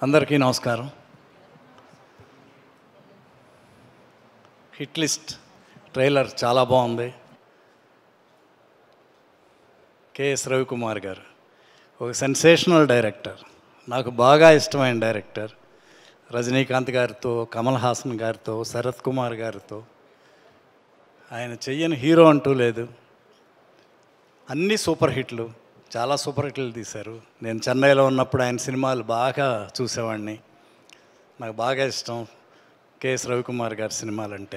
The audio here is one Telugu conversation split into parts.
అందరికీ నమస్కారం హిట్ లిస్ట్ ట్రైలర్ చాలా బాగుంది కేఎస్ రవికుమార్ గారు ఒక సెన్సేషనల్ డైరెక్టర్ నాకు బాగా ఇష్టమైన డైరెక్టర్ రజనీకాంత్ గారితో కమల్ హాసన్ గారితో శరత్ కుమార్ గారితో ఆయన చెయ్యని హీరో అంటూ లేదు అన్ని సూపర్ హిట్లు చాలా సూపర్ హిట్లు తీశారు నేను చెన్నైలో ఉన్నప్పుడు ఆయన సినిమాలు బాగా చూసేవాడిని నాకు బాగా ఇష్టం కేఎస్ రవికుమార్ గారి సినిమాలంటే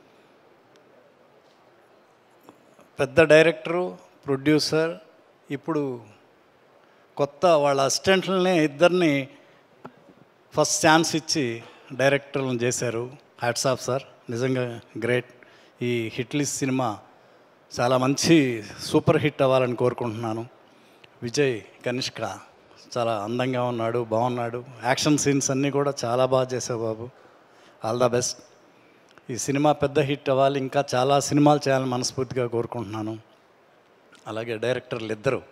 పెద్ద డైరెక్టరు ప్రొడ్యూసర్ ఇప్పుడు కొత్త వాళ్ళ అసిస్టెంట్లనే ఇద్దరిని ఫస్ట్ ఛాన్స్ ఇచ్చి డైరెక్టర్లను చేశారు హ్యాట్స్ ఆఫ్ సార్ నిజంగా గ్రేట్ ఈ హిట్లిస్ట్ సినిమా చాలా మంచి సూపర్ హిట్ అవ్వాలని కోరుకుంటున్నాను విజయ్ కనిష్క చాలా అందంగా ఉన్నాడు బాగున్నాడు యాక్షన్ సీన్స్ అన్నీ కూడా చాలా బాగా చేసావు బాబు ఆల్ ద బెస్ట్ ఈ సినిమా పెద్ద హిట్ అవ్వాలి ఇంకా చాలా సినిమాలు చేయాలని మనస్ఫూర్తిగా కోరుకుంటున్నాను అలాగే డైరెక్టర్లు ఇద్దరు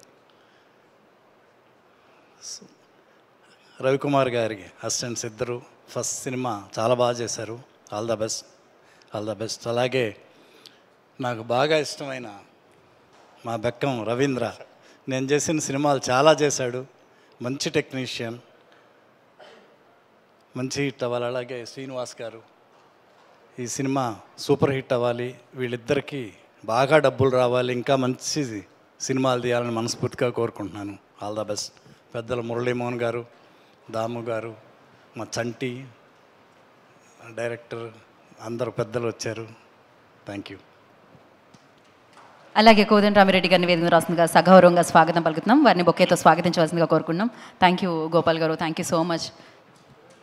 రవికుమార్ గారికి అసిస్టెంట్స్ ఇద్దరు ఫస్ట్ సినిమా చాలా బాగా చేశారు all the best all the best అలాగే నాకు బాగా ఇష్టమైన మా బెక్కం రవీంద్ర నేను చేసిన సినిమాలు చాలా చేశాడు మంచి టెక్నీషియన్ మంచి హిట్ అవ్వాలి అలాగే శ్రీనివాస్ గారు ఈ సినిమా సూపర్ హిట్ అవ్వాలి వీళ్ళిద్దరికీ బాగా డబ్బులు రావాలి ఇంకా మంచి సినిమాలు తీయాలని మనస్ఫూర్తిగా కోరుకుంటున్నాను ఆల్ ద బెస్ట్ పెద్దల మురళీమోహన్ గారు దాము గారు మా చంటి డైరెక్టర్ అందరు పెద్దలు వచ్చారు థ్యాంక్ యూ అలాగే కోదండరామిరెడ్డి గారిని వేదిక రాస్తుందిగా సగౌరవంగా స్వాగతం పలుకుతున్నాం వారిని బొకేతో స్వాగతించవలసిందిగా కోరుకుంటున్నాం థ్యాంక్ యూ గోపాల్ గారు థ్యాంక్ యూ సో మచ్